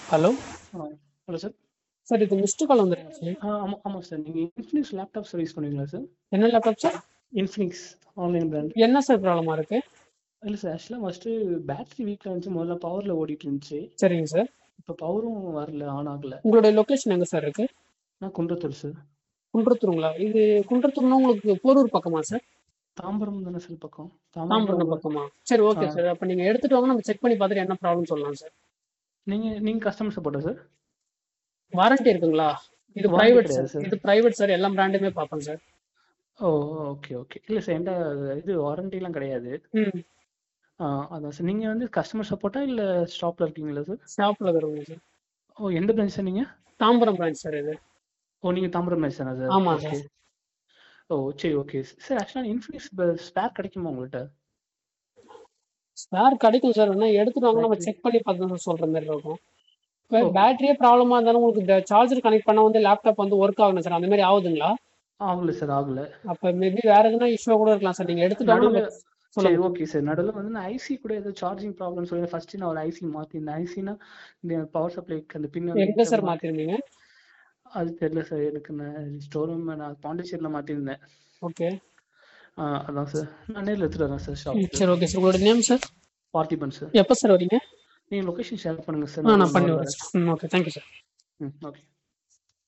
Hello hello sir sir இது missed call வந்துருக்கு sir ஆ ஆமாம் ஆமாம் சார் நீங்கள் இன்ஃபினிக்ஸ் லேப்டாப் சர்வீஸ் பண்ணுவீங்களா சார் என்ன laptop sir Infinix online brand என்ன சார் ப்ராப்ளமா இருக்கு இல்லை சார் ஆக்சுவலாக ஃபஸ்ட்டு பேட்டரி வீக்காக இருந்துச்சு முதல்ல பவரில் ஓடிட்டு இருந்துச்சு சரிங்க சார் இப்போ பவரும் வரல ஆன் ஆகல உங்களுடைய லொகேஷன் எங்க சார் இருக்கு நான் குன்றத்தூர் சார் குன்றத்தூருங்களா இது குன்றத்தூர்னா உங்களுக்கு போரூர் பக்கமா சார் தாம்பரம் தானே சார் பக்கம் தாம்பரம் பக்கமா சரி ஓகே ஆ. சார் அப்ப நீங்க எடுத்துட்டு வாங்க நம்ம செக் பண்ணி பார்த்துட்டு என்ன ப்ராப்ளம் சொல்லலாம் சார் நீங்கள் நீங்கள் கஸ்டமர் சப்போர்ட்டா சார் வாரண்டி இருக்குங்களா இது Warranty பிரைவேட் கிடையாது சார் sir. இது பிரைவேட் சார் எல்லா பிராண்டுமே பார்ப்பேன் சார் ஓ ஓகே ஓகே இல்லை சார் என்கிட்ட இது வாரண்டிலாம் கிடையாது ம் ஆ அதான் சார் நீங்கள் வந்து கஸ்டமர் சப்போர்ட்டா இல்லை ஸ்டாப்பில் இருக்கீங்களா சார் ஷாப்ல வருவீங்க சார் ஓ எந்த பிரான்ச் சார் நீங்கள் தாம்பரம் பிரான்ச் சார் இது ஓ நீங்கள் தாம்பரம் பிரான்ச் தானே சார் ஆமா ஓகே ஓ சரி ஓகே சார் ஆக்சுவலாக இன்ஃபினிக்ஸ் ஸ்பேர் கிடைக்குமா உங்கள்கிட்ட ஸ்பேர் கிடைக்கும் சார் வேணா எடுத்துட்டு வாங்க நம்ம Battery. செக் பண்ணி பார்த்து தான் சொல்ற மாதிரி இருக்கும் இப்போ Okay. பேட்டரியே ப்ராப்ளமா இருந்தாலும் உங்களுக்கு சார்ஜர் கனெக்ட் பண்ணா வந்து லேப்டாப் வந்து ஒர்க் ஆகணும் சார் அந்த மாதிரி ஆகுதுங்களா ஆகல சார் ஆகல அப்ப மேபி வேற எதுனா இஷ்யூ கூட இருக்கலாம் சார் நீங்க எடுத்துட்டு வாங்க நம்ம நடுவுல- சரி சொல்லுங்க ஓகே சார் நடுவில் வந்து நான் ஐசி கூட ஏதோ சார்ஜிங் ப்ராப்ளம் சொல்லி ஃபர்ஸ்ட் நான் ஒரு ஐசி மாற்றிருந்தேன் ஐசினா இந்த பவர் சப்ளைக்கு அந்த பின் எங்க சார் மாத்திருந்தீங்க அது தெரியல சார் எனக்கு நான் ஸ்டோர் ரூம் நான் பாண்டிச்சேரியில் மாற்றிருந்தேன் ஓகே அதான் சார் நான் நேரில் எடுத்துட்டு வரேன் சார் ஷாப் சரி ஓகே சார் உங்களோட நேம் சார் பார்த்திபன் சார் எப்போ சார் வரீங்க நீங்கள் லொக்கேஷன் ஷேர் பண்ணுங்க சார் ஆ நான் பண்ணி வரேன் சார் ம் ஓகே தேங்க்யூ சார் ம் ஓகே